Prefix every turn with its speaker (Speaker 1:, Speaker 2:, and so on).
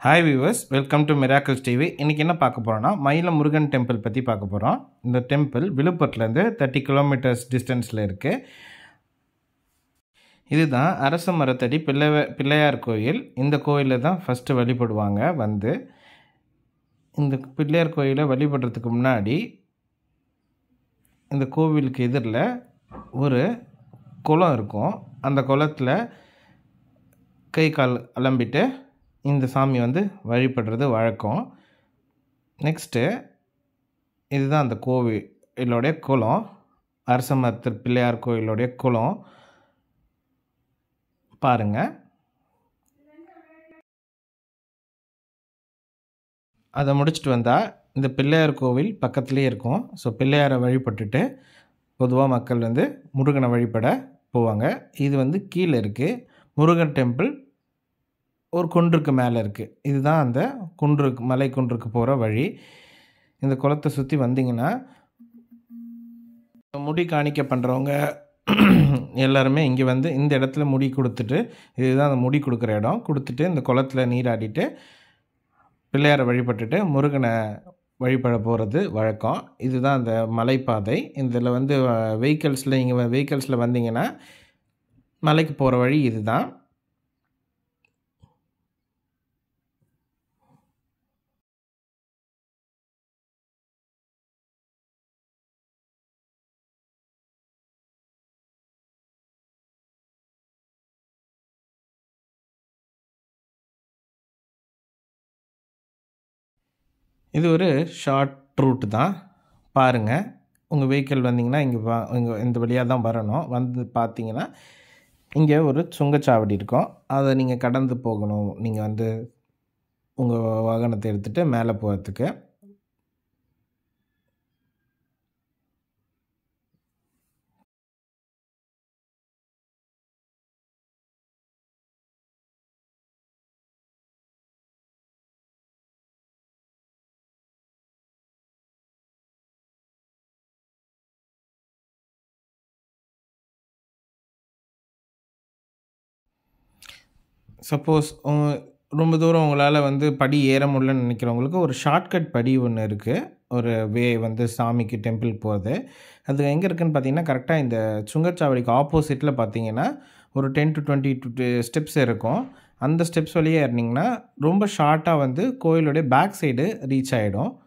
Speaker 1: hi viewers welcome to miracles TV இன்றைக்கி என்ன பார்க்க போகிறோன்னா மயில முருகன் டெம்பிள் பற்றி பார்க்க போகிறோம் இந்த டெம்பிள் விழுப்புரத்துலேருந்து தேர்ட்டி கிலோமீட்டர்ஸ் டிஸ்டன்ஸில் இருக்குது இதுதான் அரச மரத்தடி பிள்ளை பிள்ளையார் கோயில் இந்த கோயிலில் தான் ஃபஸ்ட்டு வழிபடுவாங்க வந்து இந்த பிள்ளையார் கோயிலை வழிபடுறதுக்கு முன்னாடி இந்த கோவிலுக்கு எதிரில் ஒரு குளம் இருக்கும் அந்த குளத்தில் கை கால் அலம்பிட்டு இந்த சாமி வந்து வழிபடுறது வழக்கம் நெக்ஸ்ட்டு இதுதான் அந்த கோவிலோடைய குளம் அரச மரத்தர் பிள்ளையார் கோயிலோடைய குளம் பாருங்கள் அதை முடிச்சுட்டு வந்தால் இந்த பிள்ளையார் கோவில் பக்கத்துலேயே இருக்கும் ஸோ பிள்ளையாரை வழிபட்டுட்டு பொதுவாக மக்கள் வந்து முருகனை வழிபட போவாங்க இது வந்து கீழே இருக்குது முருகன் டெம்பிள் ஒரு குன்றுக்கு மேலே இருக்குது இதுதான் அந்த குன்றுக்கு மலை குன்றுக்கு போகிற வழி இந்த குளத்தை சுற்றி வந்தீங்கன்னா முடி காணிக்க பண்ணுறவங்க எல்லாருமே இங்கே வந்து இந்த இடத்துல முடி கொடுத்துட்டு இதுதான் அந்த முடி கொடுக்குற இடம் கொடுத்துட்டு இந்த குளத்தில் நீராடிட்டு பிள்ளையாரை வழிபட்டுட்டு முருகனை வழிபட போகிறது வழக்கம் இதுதான் அந்த மலைப்பாதை இதில் வந்து வெஹிக்கல்ஸில் இங்கே வெஹிக்கல்ஸில் வந்தீங்கன்னா மலைக்கு போகிற வழி இதுதான் இது ஒரு ஷார்ட் ரூட் தான் பாருங்கள் உங்கள் வெஹிக்கிள் வந்தீங்கன்னா இங்கே வா இங்கே இந்த வழியாக தான் வரணும் வந்து பார்த்தீங்கன்னா இங்கே ஒரு சுங்கச்சாவடி இருக்கும் அதை நீங்கள் கடந்து போகணும் நீங்கள் வந்து உங்கள் வாகனத்தை எடுத்துகிட்டு மேலே போகிறதுக்கு சப்போஸ் ரொம்ப தூரம் உங்களால் வந்து படி ஏற முடியலன்னு நினைக்கிறவங்களுக்கு ஒரு ஷார்ட்கட் படி ஒன்று இருக்குது ஒரு வே வந்து சாமிக்கு டெம்பிள் போகிறது அது எங்கே இருக்குதுன்னு பார்த்தீங்கன்னா கரெக்டாக இந்த சுங்கச்சாவடிக்கு ஆப்போசிட்டில் பார்த்தீங்கன்னா ஒரு ten to twenty two steps இருக்கும் அந்த ஸ்டெப்ஸ் வழியே ஏறினீங்கன்னா ரொம்ப ஷார்ட்டாக வந்து கோயிலுடைய பேக் சைடு ரீச் ஆகிடும்